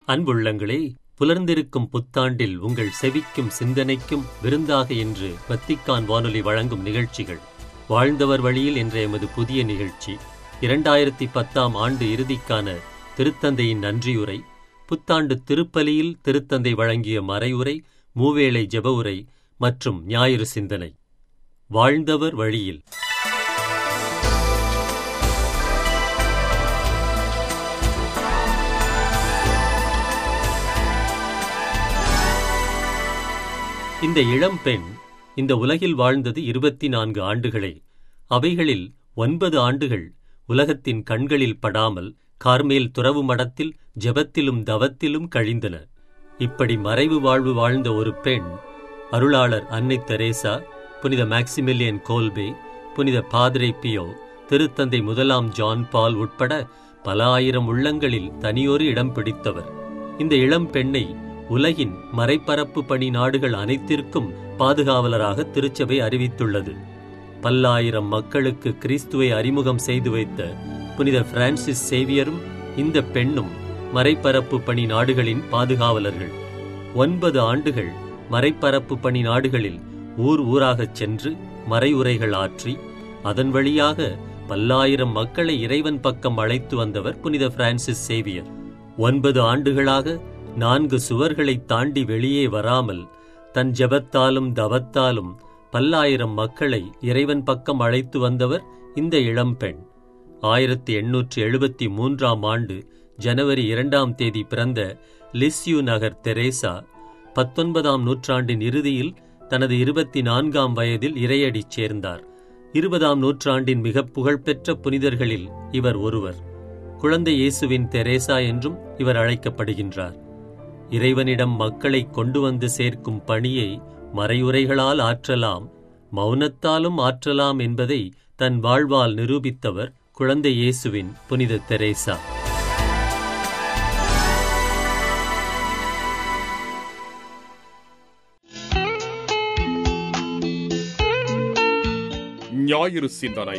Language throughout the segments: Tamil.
அன்புள்ளங்களே புலர்ந்திருக்கும் புத்தாண்டில் உங்கள் செவிக்கும் சிந்தனைக்கும் விருந்தாக என்று வத்திக்கான் வானொலி வழங்கும் நிகழ்ச்சிகள் வாழ்ந்தவர் வழியில் என்ற எமது புதிய நிகழ்ச்சி இரண்டாயிரத்தி பத்தாம் ஆண்டு இறுதிக்கான திருத்தந்தையின் நன்றியுரை புத்தாண்டு திருப்பலியில் திருத்தந்தை வழங்கிய மறையுரை மூவேளை ஜெப உரை மற்றும் ஞாயிறு சிந்தனை வாழ்ந்தவர் வழியில் இந்த இளம்பெண் இந்த உலகில் வாழ்ந்தது இருபத்தி நான்கு ஆண்டுகளே அவைகளில் ஒன்பது ஆண்டுகள் உலகத்தின் கண்களில் படாமல் கார்மேல் துறவு மடத்தில் ஜெபத்திலும் தவத்திலும் கழிந்தன இப்படி மறைவு வாழ்வு வாழ்ந்த ஒரு பெண் அருளாளர் அன்னை தெரேசா புனித மேக்சிமிலியன் கோல்பே புனித பாதிரை பியோ திருத்தந்தை முதலாம் ஜான் பால் உட்பட பல ஆயிரம் உள்ளங்களில் தனியொரு இடம் பிடித்தவர் இந்த இளம் பெண்ணை உலகின் மறைப்பரப்பு பணி நாடுகள் அனைத்திற்கும் பாதுகாவலராக திருச்சபை அறிவித்துள்ளது பல்லாயிரம் மக்களுக்கு கிறிஸ்துவை அறிமுகம் செய்து வைத்த புனித பிரான்சிஸ் சேவியரும் இந்த பெண்ணும் மறைப்பரப்பு பணி நாடுகளின் பாதுகாவலர்கள் ஒன்பது ஆண்டுகள் மறைப்பரப்பு பணி நாடுகளில் ஊர் ஊராகச் சென்று மறையுரைகள் ஆற்றி அதன் வழியாக பல்லாயிரம் மக்களை இறைவன் பக்கம் அழைத்து வந்தவர் புனித பிரான்சிஸ் சேவியர் ஒன்பது ஆண்டுகளாக நான்கு சுவர்களை தாண்டி வெளியே வராமல் தன் ஜெபத்தாலும் தவத்தாலும் பல்லாயிரம் மக்களை இறைவன் பக்கம் அழைத்து வந்தவர் இந்த இளம்பெண் ஆயிரத்தி எண்ணூற்றி எழுபத்தி மூன்றாம் ஆண்டு ஜனவரி இரண்டாம் தேதி பிறந்த லிஸ்யூ நகர் தெரேசா பத்தொன்பதாம் நூற்றாண்டின் இறுதியில் தனது இருபத்தி நான்காம் வயதில் இறையடிச் சேர்ந்தார் இருபதாம் நூற்றாண்டின் மிக புகழ்பெற்ற புனிதர்களில் இவர் ஒருவர் குழந்தை இயேசுவின் தெரேசா என்றும் இவர் அழைக்கப்படுகின்றார் இறைவனிடம் மக்களை கொண்டு வந்து சேர்க்கும் பணியை மறையுரைகளால் ஆற்றலாம் மௌனத்தாலும் ஆற்றலாம் என்பதை தன் வாழ்வால் நிரூபித்தவர் குழந்தை இயேசுவின் புனித தெரேசா ஞாயிறு சிந்தனை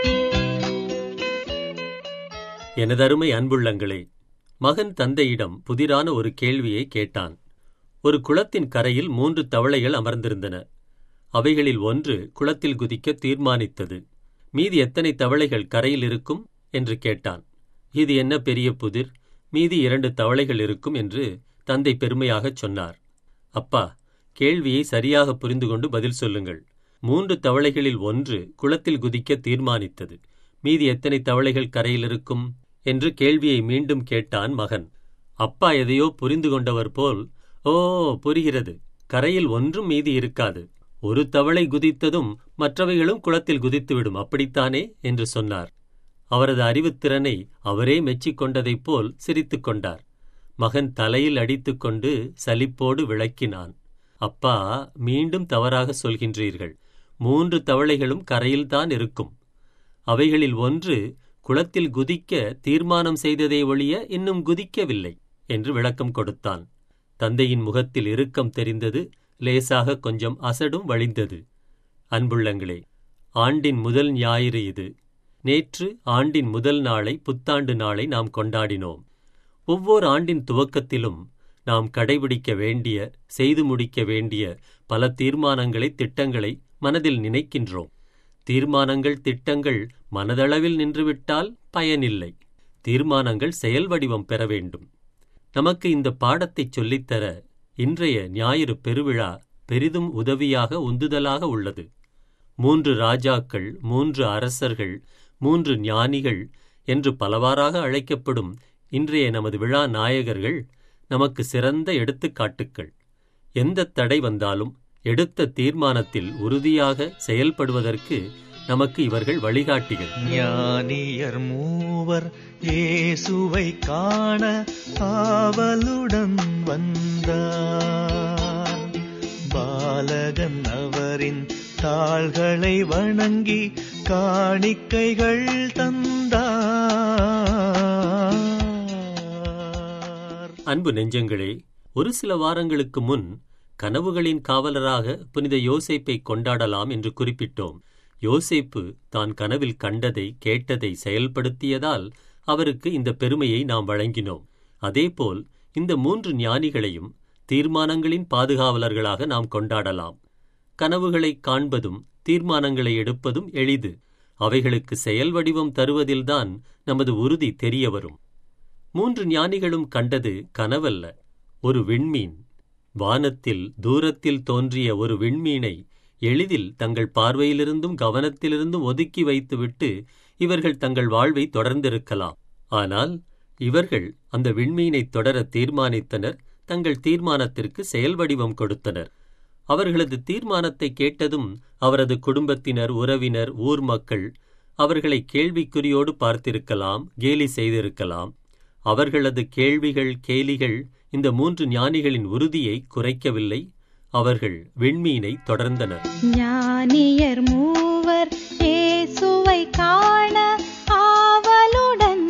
எனதருமை அன்புள்ளங்களே மகன் தந்தையிடம் புதிரான ஒரு கேள்வியை கேட்டான் ஒரு குளத்தின் கரையில் மூன்று தவளைகள் அமர்ந்திருந்தன அவைகளில் ஒன்று குளத்தில் குதிக்க தீர்மானித்தது மீதி எத்தனை தவளைகள் கரையில் இருக்கும் என்று கேட்டான் இது என்ன பெரிய புதிர் மீதி இரண்டு தவளைகள் இருக்கும் என்று தந்தை பெருமையாகச் சொன்னார் அப்பா கேள்வியை சரியாக புரிந்து கொண்டு பதில் சொல்லுங்கள் மூன்று தவளைகளில் ஒன்று குளத்தில் குதிக்க தீர்மானித்தது மீதி எத்தனை தவளைகள் கரையில் இருக்கும் என்று கேள்வியை மீண்டும் கேட்டான் மகன் அப்பா எதையோ புரிந்து கொண்டவர் போல் ஓ புரிகிறது கரையில் ஒன்றும் மீதி இருக்காது ஒரு தவளை குதித்ததும் மற்றவைகளும் குளத்தில் குதித்துவிடும் அப்படித்தானே என்று சொன்னார் அவரது அறிவுத்திறனை அவரே மெச்சிக் கொண்டதைப் போல் சிரித்துக் கொண்டார் மகன் தலையில் அடித்துக்கொண்டு சலிப்போடு விளக்கினான் அப்பா மீண்டும் தவறாக சொல்கின்றீர்கள் மூன்று தவளைகளும் கரையில்தான் இருக்கும் அவைகளில் ஒன்று குளத்தில் குதிக்க தீர்மானம் செய்ததே ஒழிய இன்னும் குதிக்கவில்லை என்று விளக்கம் கொடுத்தான் தந்தையின் முகத்தில் இறுக்கம் தெரிந்தது லேசாக கொஞ்சம் அசடும் வழிந்தது அன்புள்ளங்களே ஆண்டின் முதல் ஞாயிறு இது நேற்று ஆண்டின் முதல் நாளை புத்தாண்டு நாளை நாம் கொண்டாடினோம் ஒவ்வொரு ஆண்டின் துவக்கத்திலும் நாம் கடைபிடிக்க வேண்டிய செய்து முடிக்க வேண்டிய பல தீர்மானங்களை திட்டங்களை மனதில் நினைக்கின்றோம் தீர்மானங்கள் திட்டங்கள் மனதளவில் நின்றுவிட்டால் பயனில்லை தீர்மானங்கள் செயல் வடிவம் பெற வேண்டும் நமக்கு இந்த பாடத்தை சொல்லித்தர இன்றைய ஞாயிறு பெருவிழா பெரிதும் உதவியாக உந்துதலாக உள்ளது மூன்று ராஜாக்கள் மூன்று அரசர்கள் மூன்று ஞானிகள் என்று பலவாறாக அழைக்கப்படும் இன்றைய நமது விழா நாயகர்கள் நமக்கு சிறந்த எடுத்துக்காட்டுக்கள் எந்த தடை வந்தாலும் எடுத்த தீர்மானத்தில் உறுதியாக செயல்படுவதற்கு நமக்கு இவர்கள் வழிகாட்டிகள் ஞானியர் மூவர் இயேசுவை காண ஆவலுடன் வந்தார் பாலகன் அவரின் தாள்களை வணங்கி காணிக்கைகள் தந்தார் அன்பு நெஞ்சங்களே ஒரு சில வாரங்களுக்கு முன் கனவுகளின் காவலராக புனித யோசேப்பை கொண்டாடலாம் என்று குறிப்பிட்டோம் யோசேப்பு தான் கனவில் கண்டதை கேட்டதை செயல்படுத்தியதால் அவருக்கு இந்த பெருமையை நாம் வழங்கினோம் அதேபோல் இந்த மூன்று ஞானிகளையும் தீர்மானங்களின் பாதுகாவலர்களாக நாம் கொண்டாடலாம் கனவுகளை காண்பதும் தீர்மானங்களை எடுப்பதும் எளிது அவைகளுக்கு செயல் வடிவம் தருவதில்தான் நமது உறுதி தெரிய வரும் மூன்று ஞானிகளும் கண்டது கனவல்ல ஒரு விண்மீன் வானத்தில் தூரத்தில் தோன்றிய ஒரு விண்மீனை எளிதில் தங்கள் பார்வையிலிருந்தும் கவனத்திலிருந்தும் ஒதுக்கி வைத்துவிட்டு இவர்கள் தங்கள் வாழ்வை தொடர்ந்திருக்கலாம் ஆனால் இவர்கள் அந்த விண்மீனை தொடர தீர்மானித்தனர் தங்கள் தீர்மானத்திற்கு செயல் வடிவம் கொடுத்தனர் அவர்களது தீர்மானத்தை கேட்டதும் அவரது குடும்பத்தினர் உறவினர் ஊர் மக்கள் அவர்களை கேள்விக்குறியோடு பார்த்திருக்கலாம் கேலி செய்திருக்கலாம் அவர்களது கேள்விகள் கேலிகள் இந்த மூன்று ஞானிகளின் உறுதியை குறைக்கவில்லை அவர்கள் விண்மீனை தொடர்ந்தனர் ஞானியர் மூவர் இயேசுவை காண ஆவலுடன்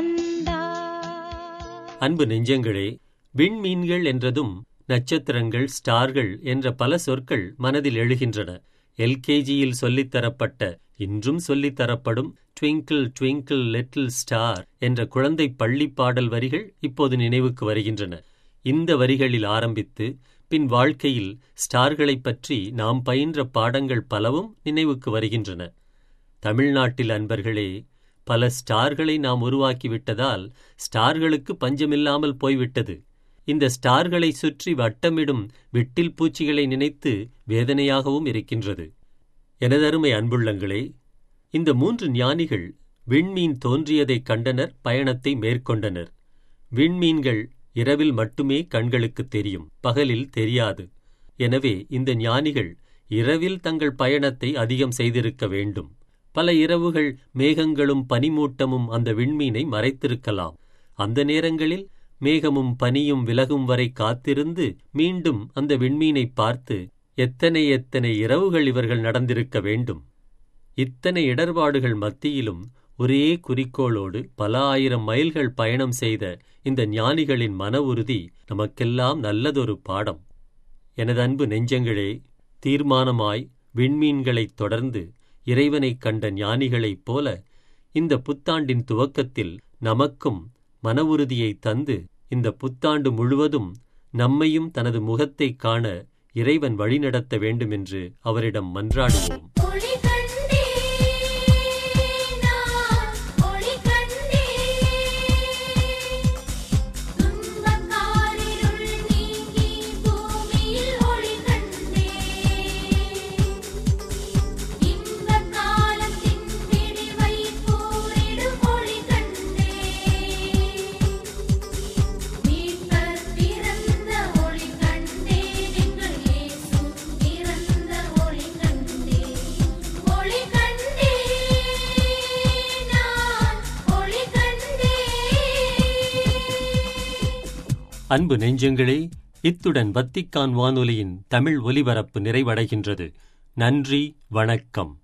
வந்தார் அன்பு நெஞ்சங்களே விண்மீன்கள் என்றதும் நட்சத்திரங்கள் ஸ்டார்கள் என்ற பல சொற்கள் மனதில் எழுகின்றன எல்கேஜியில் சொல்லித்தரப்பட்ட இன்றும் சொல்லித்தரப்படும் ட்விங்கிள் ட்விங்கிள் லிட்டில் ஸ்டார் என்ற குழந்தை பள்ளி பாடல் வரிகள் இப்போது நினைவுக்கு வருகின்றன இந்த வரிகளில் ஆரம்பித்து பின் வாழ்க்கையில் ஸ்டார்களைப் பற்றி நாம் பயின்ற பாடங்கள் பலவும் நினைவுக்கு வருகின்றன தமிழ்நாட்டில் அன்பர்களே பல ஸ்டார்களை நாம் உருவாக்கிவிட்டதால் ஸ்டார்களுக்கு பஞ்சமில்லாமல் போய்விட்டது இந்த ஸ்டார்களை சுற்றி வட்டமிடும் விட்டில் பூச்சிகளை நினைத்து வேதனையாகவும் இருக்கின்றது எனதருமை அன்புள்ளங்களே இந்த மூன்று ஞானிகள் விண்மீன் தோன்றியதைக் கண்டனர் பயணத்தை மேற்கொண்டனர் விண்மீன்கள் இரவில் மட்டுமே கண்களுக்கு தெரியும் பகலில் தெரியாது எனவே இந்த ஞானிகள் இரவில் தங்கள் பயணத்தை அதிகம் செய்திருக்க வேண்டும் பல இரவுகள் மேகங்களும் பனிமூட்டமும் அந்த விண்மீனை மறைத்திருக்கலாம் அந்த நேரங்களில் மேகமும் பனியும் விலகும் வரை காத்திருந்து மீண்டும் அந்த விண்மீனை பார்த்து எத்தனை எத்தனை இரவுகள் இவர்கள் நடந்திருக்க வேண்டும் இத்தனை இடர்பாடுகள் மத்தியிலும் ஒரே குறிக்கோளோடு பல ஆயிரம் மைல்கள் பயணம் செய்த இந்த ஞானிகளின் மன உறுதி நமக்கெல்லாம் நல்லதொரு பாடம் எனது அன்பு நெஞ்சங்களே தீர்மானமாய் விண்மீன்களைத் தொடர்ந்து இறைவனைக் கண்ட ஞானிகளைப் போல இந்த புத்தாண்டின் துவக்கத்தில் நமக்கும் மன உறுதியை தந்து இந்த புத்தாண்டு முழுவதும் நம்மையும் தனது முகத்தைக் காண இறைவன் வழிநடத்த வேண்டுமென்று அவரிடம் மன்றாடுவோம் ஒளி கண்டே நான் ஒளி கண்டே துன்பக்காரிருள் நீங்கி பூமியில் ஒளி கண்டே இன்பக் காலத்தின் விடிவை கூறிடும் ஒளி கண்டே மீட்பர் பிறந்த ஒளி கண்டே எங்கள் இயேசு பிறந்த ஒளி கண்டே ஒளி கண்டே நான் ஒளி கண்டே அன்பு நெஞ்சங்களே இத்துடன் வத்திக்கான் வானொலியின் தமிழ் ஒலிபரப்பு நிறைவடைகின்றது நன்றி வணக்கம்